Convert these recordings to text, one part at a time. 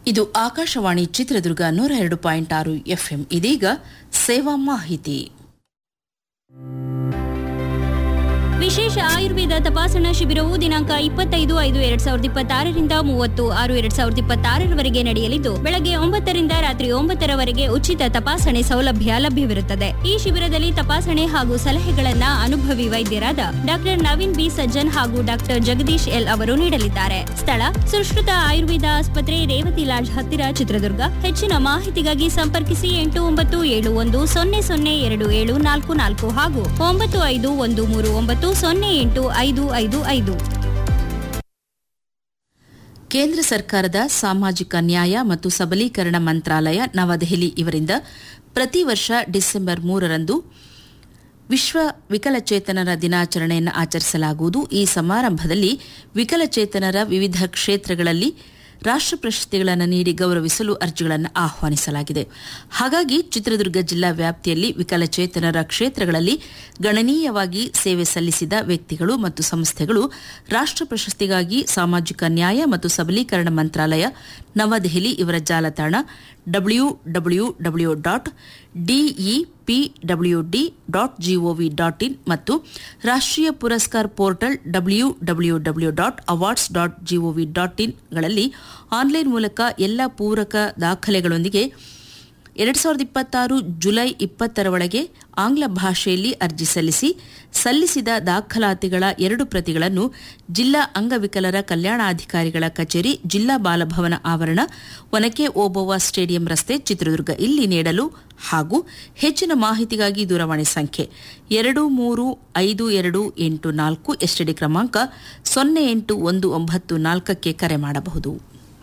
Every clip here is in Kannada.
ಇದು ಆಕಾಶವಾಣಿ ಚಿತ್ರದುರ್ಗ ನೂರ ಎರಡು ಪಾಯಿಂಟ್ ಆರು ಎಫ್ಎಂ ಇದೀಗ ಸೇವಾ ಮಾಹಿತಿ ವಿಶೇಷ ಆಯುರ್ವೇದ ತಪಾಸಣಾ ಶಿಬಿರವು ದಿನಾಂಕ ಇಪ್ಪತ್ತೈದು ಐದು ಎರಡ್ ಸಾವಿರದ ಇಪ್ಪತ್ತಾರರಿಂದ ಮೂವತ್ತು ಆರು ಎರಡ್ ಸಾವಿರದ ಇಪ್ಪತ್ತಾರರವರೆಗೆ ನಡೆಯಲಿದ್ದು ಬೆಳಗ್ಗೆ ಒಂಬತ್ತರಿಂದ ರಾತ್ರಿ ಒಂಬತ್ತರವರೆಗೆ ಉಚಿತ ತಪಾಸಣೆ ಸೌಲಭ್ಯ ಲಭ್ಯವಿರುತ್ತದೆ ಈ ಶಿಬಿರದಲ್ಲಿ ತಪಾಸಣೆ ಹಾಗೂ ಸಲಹೆಗಳನ್ನ ಅನುಭವಿ ವೈದ್ಯರಾದ ಡಾಕ್ಟರ್ ನವೀನ್ ಬಿ ಸಜ್ಜನ್ ಹಾಗೂ ಡಾಕ್ಟರ್ ಜಗದೀಶ್ ಎಲ್ ಅವರು ನೀಡಲಿದ್ದಾರೆ ಸ್ಥಳ ಸುಶ್ರುತ ಆಯುರ್ವೇದ ಆಸ್ಪತ್ರೆ ರೇವತಿ ಲಾಡ್ಜ್ ಹತ್ತಿರ ಚಿತ್ರದುರ್ಗ ಹೆಚ್ಚಿನ ಮಾಹಿತಿಗಾಗಿ ಸಂಪರ್ಕಿಸಿ ಎಂಟು ಒಂಬತ್ತು ಏಳು ಒಂದು ಸೊನ್ನೆ ಸೊನ್ನೆ ಎರಡು ಏಳು ನಾಲ್ಕು ನಾಲ್ಕು ಹಾಗೂ ಒಂಬತ್ತು ಐದು ಒಂದು ಮೂರು ಒಂಬತ್ತು ಸೊನ್ನೆ ಎಂಟು ಐದು ಐದು ಐದು ಕೇಂದ್ರ ಸರ್ಕಾರದ ಸಾಮಾಜಿಕ ನ್ಯಾಯ ಮತ್ತು ಸಬಲೀಕರಣ ಮಂತ್ರಾಲಯ ನವದೆಹಲಿ ಇವರಿಂದ ಪ್ರತಿ ವರ್ಷ ಡಿಸೆಂಬರ್ ಮೂರರಂದು ವಿಶ್ವ ವಿಕಲಚೇತನರ ದಿನಾಚರಣೆಯನ್ನು ಆಚರಿಸಲಾಗುವುದು ಈ ಸಮಾರಂಭದಲ್ಲಿ ವಿಕಲಚೇತನರ ವಿವಿಧ ಕ್ಷೇತ್ರಗಳಲ್ಲಿ ರಾಷ್ಟ್ರ ಪ್ರಶಸ್ತಿಗಳನ್ನು ನೀಡಿ ಗೌರವಿಸಲು ಅರ್ಜಿಗಳನ್ನು ಆಹ್ವಾನಿಸಲಾಗಿದೆ ಹಾಗಾಗಿ ಚಿತ್ರದುರ್ಗ ಜಿಲ್ಲಾ ವ್ಯಾಪ್ತಿಯಲ್ಲಿ ವಿಕಲಚೇತನರ ಕ್ಷೇತ್ರಗಳಲ್ಲಿ ಗಣನೀಯವಾಗಿ ಸೇವೆ ಸಲ್ಲಿಸಿದ ವ್ಯಕ್ತಿಗಳು ಮತ್ತು ಸಂಸ್ಥೆಗಳು ರಾಷ್ಟ್ರ ಪ್ರಶಸ್ತಿಗಾಗಿ ಸಾಮಾಜಿಕ ನ್ಯಾಯ ಮತ್ತು ಸಬಲೀಕರಣ ಮಂತ್ರಾಲಯ ನವದೆಹಲಿ ಇವರ ಜಾಲತಾಣ W W W dot DEPWD dot GOV dot in ಮತ್ತು Rashtriya Puraskar portal W W W dot awards dot GOV dot ಇನ್ಗಳಲ್ಲಿ ಆನ್ಲೈನ್ ಮೂಲಕ ಎಲ್ಲ ಪೂರಕ ದಾಖಲೆಗಳೊಂದಿಗೆ ಎರಡು ಸಾವಿರದ ಇಪ್ಪತ್ತಾರು ಜುಲೈ ಇಪ್ಪತ್ತರ ಒಳಗೆ ಆಂಗ್ಲ ಭಾಷೆಯಲ್ಲಿ ಅರ್ಜಿ ಸಲ್ಲಿಸಿ ಸಲ್ಲಿಸಿದ ದಾಖಲಾತಿಗಳ ಎರಡು ಪ್ರತಿಗಳನ್ನು ಜಿಲ್ಲಾ ಅಂಗವಿಕಲರ ಕಲ್ಯಾಣಾಧಿಕಾರಿಗಳ ಕಚೇರಿ ಜಿಲ್ಲಾ ಬಾಲಭವನ ಆವರಣ ಒನಕೆ ಓಬವ್ವ ಸ್ಟೇಡಿಯಂ ರಸ್ತೆ ಚಿತ್ರದುರ್ಗ ಇಲ್ಲಿ ನೀಡಲು ಹಾಗೂ ಹೆಚ್ಚಿನ ಮಾಹಿತಿಗಾಗಿ ದೂರವಾಣಿ ಸಂಖ್ಯೆ ಎರಡು ಮೂರು ಐದು ಎರಡು ಎಂಟು ನಾಲ್ಕು ಎಸ್ಟಿಡಿ ಕ್ರಮಾಂಕ ಸೊನ್ನೆ ಎಂಟು ಒಂದು ಒಂಬತ್ತು ನಾಲ್ಕಕ್ಕೆ ಕರೆ ಮಾಡಬಹುದು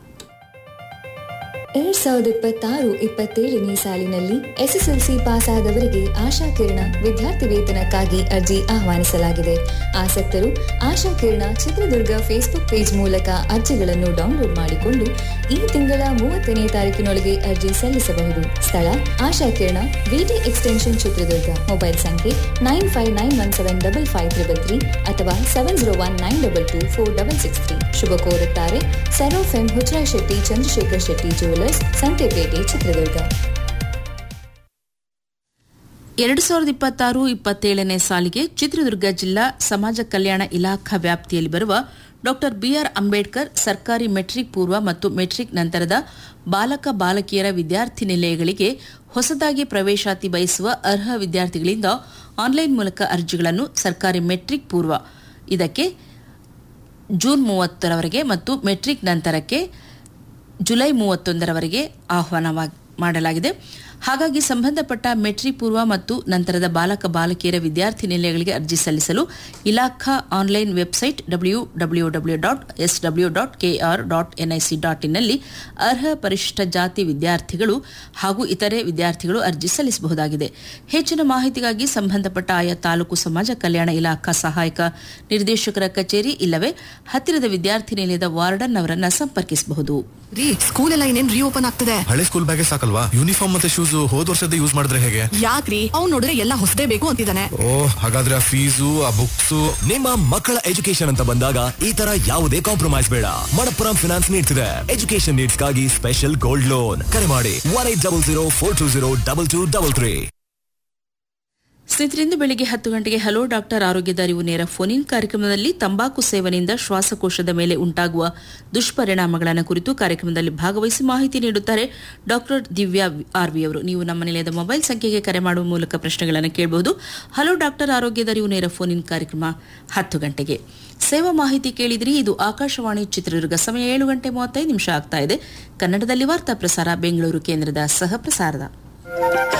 ಎರಡ್ ಸಾವಿರದ ಇಪ್ಪತ್ತಾರು ಇಪ್ಪತ್ತೇಳನೇ ಸಾಲಿನಲ್ಲಿ ಎಸ್ಎಸ್ಎಲ್ಸಿ ಪಾಸ್ ಆದವರಿಗೆ ಆಶಾ ಕಿರಣ ವಿದ್ಯಾರ್ಥಿ ವೇತನಕ್ಕಾಗಿ ಅರ್ಜಿ ಆಹ್ವಾನಿಸಲಾಗಿದೆ ಆಸಕ್ತರು ಆಶಾ ಕಿರಣ ಚಿತ್ರದುರ್ಗ ಫೇಸ್ಬುಕ್ ಪೇಜ್ ಮೂಲಕ ಅರ್ಜಿಗಳನ್ನು ಡೌನ್ಲೋಡ್ ಮಾಡಿಕೊಂಡು ಈ ತಿಂಗಳ ಮೂವತ್ತನೇ ತಾರೀಕಿನೊಳಗೆ ಅರ್ಜಿ ಸಲ್ಲಿಸಬಹುದು ಸ್ಥಳ Asha Kirana VT extension Chitradurga mobile ಸಂಖ್ಯೆ nine five nine one seven double five triple three ಅಥವಾ seven zero one nine double two four double six three ಶುಭ ಕೋರುತ್ತಾರೆ ಸರೋಫ್ ಎಂ ಹುಚ್ರಾಯ್ ಶೆಟ್ಟಿ ಚಂದ್ರಶೇಖರ್ ಶೆಟ್ಟಿ ಜ್ಯುವೆಲರ್ಸ್ ಸಂತೆಪೇಟೆ ಚಿತ್ರದುರ್ಗ ಎರಡು ಸಾವಿರದ ಇಪ್ಪತ್ತಾರು ಇಪ್ಪತ್ತೇಳನೇ ಸಾಲಿಗೆ ಚಿತ್ರದುರ್ಗ ಜಿಲ್ಲಾ ಸಮಾಜ ಕಲ್ಯಾಣ ಇಲಾಖಾ ವ್ಯಾಪ್ತಿಯಲ್ಲಿ ಬರುವ ಡಾಕ್ಟರ್ ಬಿಆರ್ ಅಂಬೇಡ್ಕರ್ ಸರ್ಕಾರಿ ಮೆಟ್ರಿಕ್ ಪೂರ್ವ ಮತ್ತು ಮೆಟ್ರಿಕ್ ನಂತರದ ಬಾಲಕ ಬಾಲಕಿಯರ ವಿದ್ಯಾರ್ಥಿ ನಿಲಯಗಳಿಗೆ ಹೊಸದಾಗಿ ಪ್ರವೇಶಾತಿ ಬಯಸುವ ಅರ್ಹ ವಿದ್ಯಾರ್ಥಿಗಳಿಂದ ಆನ್ಲೈನ್ ಮೂಲಕ ಅರ್ಜಿಗಳನ್ನು ಸರ್ಕಾರಿ ಮೆಟ್ರಿಕ್ ಪೂರ್ವ ಇದಕ್ಕೆ ಜೂನ್ ಮೂವತ್ತರವರೆಗೆ ಮತ್ತು ಮೆಟ್ರಿಕ್ ನಂತರಕ್ಕೆ ಜುಲೈ ಮೂವತ್ತೊಂದರವರೆಗೆ ಆಹ್ವಾನ ಮಾಡಲಾಗಿದೆ ಹಾಗಾಗಿ ಸಂಬಂಧಪಟ್ಟ ಮೆಟ್ರಿಕ್ ಪೂರ್ವ ಮತ್ತು ನಂತರದ ಬಾಲಕ ಬಾಲಕಿಯರ ವಿದ್ಯಾರ್ಥಿ ನಿಲಯಗಳಿಗೆ ಅರ್ಜಿ ಸಲ್ಲಿಸಲು ಇಲಾಖಾ online website W W W dot S W dot KR dot NIC dot ಇನ್ನಲ್ಲಿ ಅರ್ಹ ಪರಿಶಿಷ್ಟ ಜಾತಿ ವಿದ್ಯಾರ್ಥಿಗಳು ಹಾಗೂ ಇತರೆ ವಿದ್ಯಾರ್ಥಿಗಳು ಅರ್ಜಿ ಸಲ್ಲಿಸಬಹುದಾಗಿದೆ ಹೆಚ್ಚಿನ ಮಾಹಿತಿಗಾಗಿ ಸಂಬಂಧಪಟ್ಟ ಆಯಾ ತಾಲೂಕು ಸಮಾಜ ಕಲ್ಯಾಣ ಇಲಾಖಾ ಸಹಾಯಕ ನಿರ್ದೇಶಕರ ಕಚೇರಿ ಇಲ್ಲವೇ ಹತ್ತಿರದ ವಿದ್ಯಾರ್ಥಿ ನಿಲಯದ ವಾರ್ಡನ್ ಅವರನ್ನ ಸಂಪರ್ಕಿಸಬಹುದು ರೀ ಸ್ಕೂಲ್ ಎಲ್ಲ ಇನ್ನೇನ್ ರೀಓಪನ್ ಆಗ್ತದೆ ಹಳೆ ಸ್ಕೂಲ್ ಬ್ಯಾಗೆ ಸಾಕಲ್ವಾ ಯೂನಿಫಾರ್ಮ್ ಮತ್ತೆ ಶೂಸ್ ಹೋದ್ ವರ್ಷದ ಯೂಸ್ ಮಾಡಿದ್ರೆ ಹೇಗೆ ಯಾಕ್ರಿ ಅವ್ನ್ ನೋಡಿದ್ರೆ ಎಲ್ಲ ಹೊಸದೇ ಬೇಕು ಅಂತಿದ್ದಾನೆ ಓ ಹಾಗಾದ್ರೆ ಆ ಫೀಸು ಆ ಬುಕ್ಸ್ ನಿಮ್ಮ ಮಕ್ಕಳ ಎಜುಕೇಶನ್ ಅಂತ ಬಂದಾಗ ಈ ತರ ಯಾವುದೇ ಕಾಂಪ್ರಮೈಸ್ ಬೇಡ ಮಣಪ್ಪುರಂ ಫಿನಾನ್ಸ್ ನೀಡ್ತಿದೆ ಎಜುಕೇಶನ್ ನೀಡ್ಸ್ಗಾಗಿ ಸ್ಪೆಷಲ್ ಗೋಲ್ಡ್ ಲೋನ್ ಕರೆ ಮಾಡಿ one eight double zero four two zero double two double three ಸ್ನೇಹಿತರಿಂದ ಬೆಳಿಗ್ಗೆ ಹತ್ತು ಗಂಟೆಗೆ ಹಲೋ ಡಾಕ್ಟರ್ ಆರೋಗ್ಯದ ಅರಿವು ನೇರ ಫೋನ್ ಇನ್ ಕಾರ್ಯಕ್ರಮದಲ್ಲಿ ತಂಬಾಕು ಸೇವನೆಯಿಂದ ಶ್ವಾಸಕೋಶದ ಮೇಲೆ ಉಂಟಾಗುವ ದುಷ್ಪರಿಣಾಮಗಳನ್ನು ಕುರಿತು ಕಾರ್ಯಕ್ರಮದಲ್ಲಿ ಭಾಗವಹಿಸಿ ಮಾಹಿತಿ ನೀಡುತ್ತಾರೆ ಡಾಕ್ಟರ್ ದಿವ್ಯಾ ಆರ್ವಿ ಅವರು ನೀವು ನಮ್ಮ ನಿಲಯದ ಮೊಬೈಲ್ ಸಂಖ್ಯೆಗೆ ಕರೆ ಮಾಡುವ ಮೂಲಕ ಪ್ರಶ್ನೆಗಳನ್ನು ಕೇಳಬಹುದು ಹಲೋ ಡಾಕ್ಟರ್ ಆರೋಗ್ಯದ ಅರಿವು ನೇರ ಫೋನ್ ಇನ್ ಕಾರ್ಯಕ್ರಮ ಹತ್ತು ಗಂಟೆಗೆ ಸೇವಾ ಮಾಹಿತಿ ಕೇಳಿದ್ರಿ ಇದು ಆಕಾಶವಾಣಿ ಚಿತ್ರದುರ್ಗ ಸಮಯ ಏಳು ಗಂಟೆ ಮೂವತ್ತೈದು ನಿಮಿಷ ಆಗ್ತಾ ಇದೆ ಕನ್ನಡದಲ್ಲಿ ವಾರ್ತಾ ಪ್ರಸಾರ ಬೆಂಗಳೂರು ಕೇಂದ್ರದ ಸಹ ಪ್ರಸಾರದ